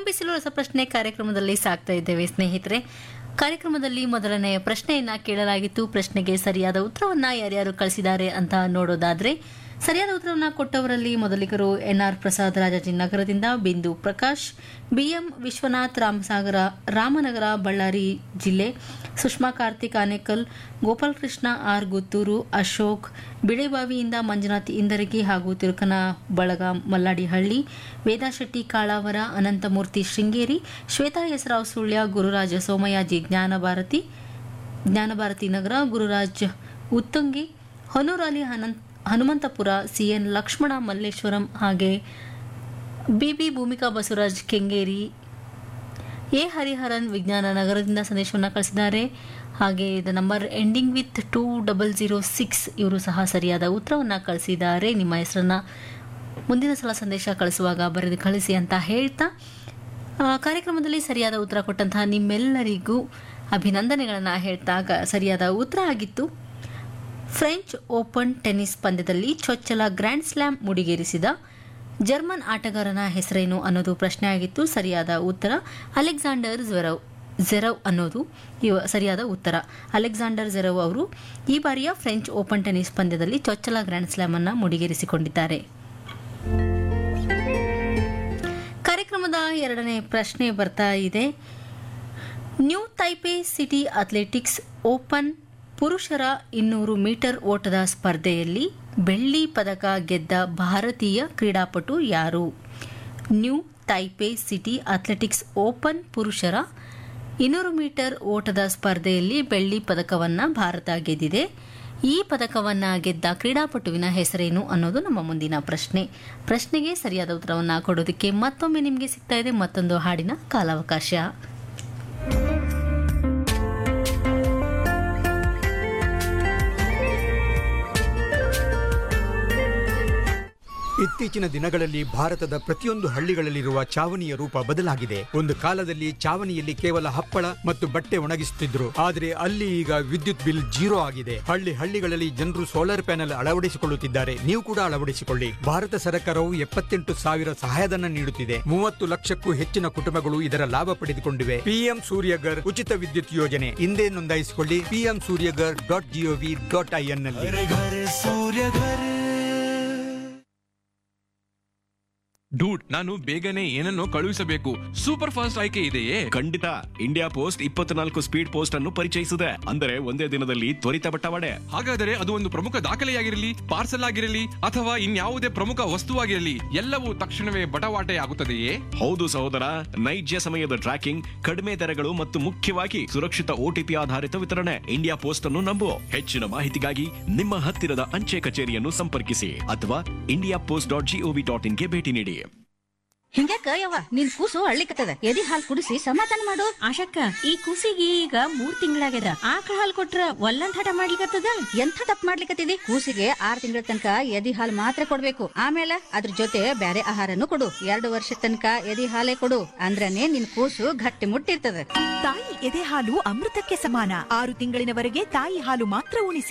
ಬಿಸಿಲು ರಸಪ್ರಶ್ನೆ ಕಾರ್ಯಕ್ರಮದಲ್ಲಿ ಸಾಕ್ತಾ ಇದ್ದೇವೆ ಸ್ನೇಹಿತರೆ ಕಾರ್ಯಕ್ರಮದಲ್ಲಿ ಮೊದಲನೆಯ ಪ್ರಶ್ನೆಯನ್ನ ಕೇಳಲಾಗಿತ್ತು ಪ್ರಶ್ನೆಗೆ ಸರಿಯಾದ ಉತ್ತರವನ್ನ ಯಾರ್ಯಾರು ಕಳಿಸಿದ್ದಾರೆ ಅಂತ ನೋಡೋದಾದ್ರೆ ಸರಿಯಾದ ಉತ್ತರವನ್ನ ಕೊಟ್ಟವರಲ್ಲಿ ಮೊದಲಿಗರು ಎನ್ಆರ್ ಪ್ರಸಾದ್ ರಾಜಾಜಿನಗರದಿಂದ ಬಿಂದು ಪ್ರಕಾಶ್ ಬಿಎಂ ವಿಶ್ವನಾಥ್ ರಾಮಸಾಗರ ರಾಮನಗರ ಬಳ್ಳಾರಿ ಜಿಲ್ಲೆ ಸುಷ್ಮಾ ಕಾರ್ತಿಕ್ ಆನೇಕಲ್ ಗೋಪಾಲ್ ಕೃಷ್ಣ ಆರ್ ಗುತ್ತೂರು ಅಶೋಕ್ ಬಿಳೆಬಾವಿಯಿಂದ ಮಂಜುನಾಥ್ ಇಂದರಗಿ ಹಾಗೂ ತಿರುಕನ ಬಳಗ ಮಲ್ಲಾಡಿಹಳ್ಳಿ ವೇದಾ ಶೆಟ್ಟಿ ಕಾಳಾವರ ಅನಂತಮೂರ್ತಿ ಶೃಂಗೇರಿ ಶ್ವೇತಾ ಹೆಸರಾವ್ ಸುಳ್ಯ ಗುರುರಾಜ ಸೋಮಯಾಜಿ ಜ್ಞಾನಭಾರತಿ ಜ್ಞಾನಭಾರತಿ ನಗರ ಗುರುರಾಜ್ ಉತ್ತಂಗಿ ಹೊನೂರಲ್ಲಿ ಹನಂತ್ ಹನುಮಂತಪುರ ಸಿಎನ್ ಲಕ್ಷ್ಮಣ ಮಲ್ಲೇಶ್ವರಂ ಹಾಗೆ ಬಿಬಿ ಭೂಮಿಕಾ ಬಸವರಾಜ್ ಕೆಂಗೇರಿ ಎ ಹರಿಹರನ್ ವಿಜ್ಞಾನ ನಗರದಿಂದ ಸಂದೇಶವನ್ನು ಕಳಿಸಿದ್ದಾರೆ ಹಾಗೆ the number ending with two double zero six ಇವರು ಸಹ ಸರಿಯಾದ ಉತ್ತರವನ್ನು ಕಳಿಸಿದ್ದಾರೆ ನಿಮ್ಮ ಹೆಸರನ್ನ ಮುಂದಿನ ಸಲ ಸಂದೇಶ ಕಳಿಸುವಾಗ ಬರೆದು ಕಳಿಸಿ ಅಂತ ಹೇಳ್ತಾ ಆ, ಕಾರ್ಯಕ್ರಮದಲ್ಲಿ ಸರಿಯಾದ ಉತ್ತರ ಕೊಟ್ಟಂತಹ ನಿಮ್ಮೆಲ್ಲರಿಗೂ ಅಭಿನಂದನೆಗಳನ್ನು ಹೇಳ್ತಾ ಗ- ಸರಿಯಾದ ಉತ್ತರ ಆಗಿತ್ತು ಫ್ರೆಂಚ್ ಓಪನ್ ಟೆನ್ನಿಸ್ ಪಂದ್ಯದಲ್ಲಿ ಚೊಚ್ಚಲ ಗ್ರ್ಯಾಂಡ್ ಸ್ಲಾಮ್ ಮುಡಿಗೇರಿಸಿದ ಜರ್ಮನ್ ಆಟಗಾರನ ಹೆಸರೇನು ಅನ್ನೋದು ಪ್ರಶ್ನೆ ಆಗಿತ್ತು ಸರಿಯಾದ ಉತ್ತರ ಅಲೆಕ್ಸಾಂಡರ್ ಜ್ವೆರವ್ ಜೆರವ್ ಅನ್ನೋದು ಇವ ಸರಿಯಾದ ಉತ್ತರ ಅಲೆಕ್ಸಾಂಡರ್ ಜೆರವ್ ಅವರು ಈ ಬಾರಿಯ ಫ್ರೆಂಚ್ ಓಪನ್ ಟೆನ್ನಿಸ್ ಪಂದ್ಯದಲ್ಲಿ ಚೊಚ್ಚಲ ಗ್ರ್ಯಾಂಡ್ ಸ್ಲಾಮ್ ಅನ್ನ ಮುಡಿಗೇರಿಸಿಕೊಂಡಿದ್ದಾರೆ ಕಾರ್ಯಕ್ರಮದ ಎರಡನೇ ಪ್ರಶ್ನೆ ಬರ್ತಾ ಇದೆ New Taipei city athletics open ಪುರುಷರ ಇನ್ನೂರು ಮೀಟರ್ ಓಟದ ಸ್ಪರ್ಧೆಯಲ್ಲಿ ಬೆಳ್ಳಿ ಪದಕ ಗೆದ್ದ ಭಾರತೀಯ ಕ್ರೀಡಾಪಟು ಯಾರು New Taipei city athletics open ಪುರುಷರ ಇನ್ನೂರು ಮೀಟರ್ ಓಟದ ಸ್ಪರ್ಧೆಯಲ್ಲಿ ಬೆಳ್ಳಿ ಪದಕವನ್ನ ಭಾರತ ಗೆದ್ದಿದೆ ಈ ಪದಕವನ್ನ ಗೆದ್ದ ಕ್ರೀಡಾಪಟುವಿನ ಹೆಸರೇನು ಅನ್ನೋದು ನಮ್ಮ ಮುಂದಿನ ಪ್ರಶ್ನೆ ಪ್ರಶ್ನೆಗೆ ಸರಿಯಾದ ಉತ್ತರವನ್ನ ಕೊಡೋದಕ್ಕೆ ಮತ್ತೊಮ್ಮೆ ನಿಮಗೆ ಸಿಗ್ತಾ ಇದೆ ಮತ್ತೊಂದು ಹಾಡಿನ ಕಾಲಾವಕಾಶ ಇತ್ತೀಚಿನ ದಿನಗಳಲ್ಲಿ ಭಾರತದ ಪ್ರತಿಯೊಂದು ಹಳ್ಳಿಗಳಲ್ಲಿರುವ ಚಾವಣಿಯ ರೂಪ ಬದಲಾಗಿದೆ ಒಂದು ಕಾಲದಲ್ಲಿ ಚಾವಣಿಯಲ್ಲಿ ಕೇವಲ ಹಪ್ಪಳ ಮತ್ತು ಬಟ್ಟೆ ಒಣಗಿಸುತ್ತಿದ್ರು ಆದರೆ ಅಲ್ಲಿ ಈಗ ವಿದ್ಯುತ್ ಬಿಲ್ ಜೀರೋ ಆಗಿದೆ ಹಳ್ಳಿ ಹಳ್ಳಿಗಳಲ್ಲಿ ಜನರು ಸೋಲಾರ್ ಪ್ಯಾನೆಲ್ ಅಳವಡಿಸಿಕೊಳ್ಳುತ್ತಿದ್ದಾರೆ ನೀವು ಕೂಡ ಅಳವಡಿಸಿಕೊಳ್ಳಿ ಭಾರತ ಸರ್ಕಾರವು ಎಪ್ಪತ್ತೆಂಟು ಸಾವಿರ ಸಹಾಯಧನ ನೀಡುತ್ತಿದೆ ಮೂವತ್ತು ಲಕ್ಷಕ್ಕೂ ಹೆಚ್ಚಿನ ಕುಟುಂಬಗಳು ಇದರ ಲಾಭ ಪಡೆದುಕೊಂಡಿವೆ ಪಿಎಂ ಸೂರ್ಯಗರ್ ಉಚಿತ ವಿದ್ಯುತ್ ಯೋಜನೆ ಹಿಂದೆ ನೋಂದಾಯಿಸಿಕೊಳ್ಳಿ PM Suryaghar dot gov dot IN ನಲ್ಲಿ ಡೂಡ್ ನಾನು ಬೇಗನೆ ಏನನ್ನೋ ಕಳುಹಿಸಬೇಕು ಸೂಪರ್ ಫಾಸ್ಟ್ ಆಯ್ಕೆ ಇದೆಯೇ ಖಂಡಿತ ಇಂಡಿಯಾ ಪೋಸ್ಟ್ ಇಪ್ಪತ್ನಾಲ್ಕು ಸ್ಪೀಡ್ ಪೋಸ್ಟ್ ಅನ್ನು ಪರಿಚಯಿಸಿದೆ ಅಂದರೆ ಒಂದೇ ದಿನದಲ್ಲಿ ತ್ವರಿತ ಬಟ್ಟವಾಡೆ ಹಾಗಾದರೆ ಅದು ಒಂದು ಪ್ರಮುಖ ದಾಖಲೆಯಾಗಿರಲಿ ಪಾರ್ಸಲ್ ಆಗಿರಲಿ ಅಥವಾ ಇನ್ಯಾವುದೇ ಪ್ರಮುಖ ವಸ್ತುವಾಗಿರಲಿ ಎಲ್ಲವೂ ತಕ್ಷಣವೇ ಬಟವಾಟೆ ಆಗುತ್ತದೆಯೇ ಹೌದು ಸಹೋದರ ನೈಜ ಸಮಯದ ಟ್ರ್ಯಾಕಿಂಗ್ ಕಡಿಮೆ ದರಗಳು ಮತ್ತು ಮುಖ್ಯವಾಗಿ ಸುರಕ್ಷಿತ ಓಟಿಪಿ ಆಧಾರಿತ ವಿತರಣೆ ಇಂಡಿಯಾ ಪೋಸ್ಟ್ ಅನ್ನು ನಂಬು ಹೆಚ್ಚಿನ ಮಾಹಿತಿಗಾಗಿ ನಿಮ್ಮ ಹತ್ತಿರದ ಅಂಚೆ ಕಚೇರಿಯನ್ನು ಸಂಪರ್ಕಿಸಿ ಅಥವಾ India post dot gov dot ಇನ್ಗೆ ಭೇಟಿ ನೀಡಿ ಹಿಂಗ್ಯಾಕ ಯವ್ವ ನಿನ್ ಕೂಸು ಅಳ್ಳಿಕತ್ತದ ಎದಿ ಹಾಲ್ ಕುಡಿಸಿ ಸಮಾಧಾನ ಮಾಡು ಆಶಕ್ಕ ಈ ಕೂಸಿಗೆ ಈಗ ಮೂರ್ ತಿಂಗಳಾಗ್ಯದ ಆಕಳ ಹಾಲ್ ಕೊಟ್ರ ಒಲ್ಲಂದ್ ಹಠ ಮಾಡ್ಲಿಕತ್ತದ ಎಂಥ ತಪ್ಪು ಮಾಡ್ಲಿಕತ್ತಿದಿ ಕೂಸಿಗೆ ಆರ್ ತಿಂಗಳ ತನಕ ಎದಿ ಹಾಲ್ ಮಾತ್ರ ಕೊಡ್ಬೇಕು ಆಮೇಲೆ ಅದ್ರ ಜೊತೆ ಬ್ಯಾರೆ ಆಹಾರನು ಕೊಡು ಎರಡು ವರ್ಷ ತನಕ ಎದಿ ಹಾಲೇ ಕೊಡು ಅಂದ್ರನೇ ನಿನ್ ಕೂಸು ಗಟ್ಟಿ ಮುಟ್ಟಿರ್ತದ ತಾಯಿ ಎದೆ ಹಾಲು ಅಮೃತಕ್ಕೆ ಸಮಾನ ಆರು ತಿಂಗಳಿನವರೆಗೆ ತಾಯಿ ಹಾಲು ಮಾತ್ರ ಉಣಿಸಿ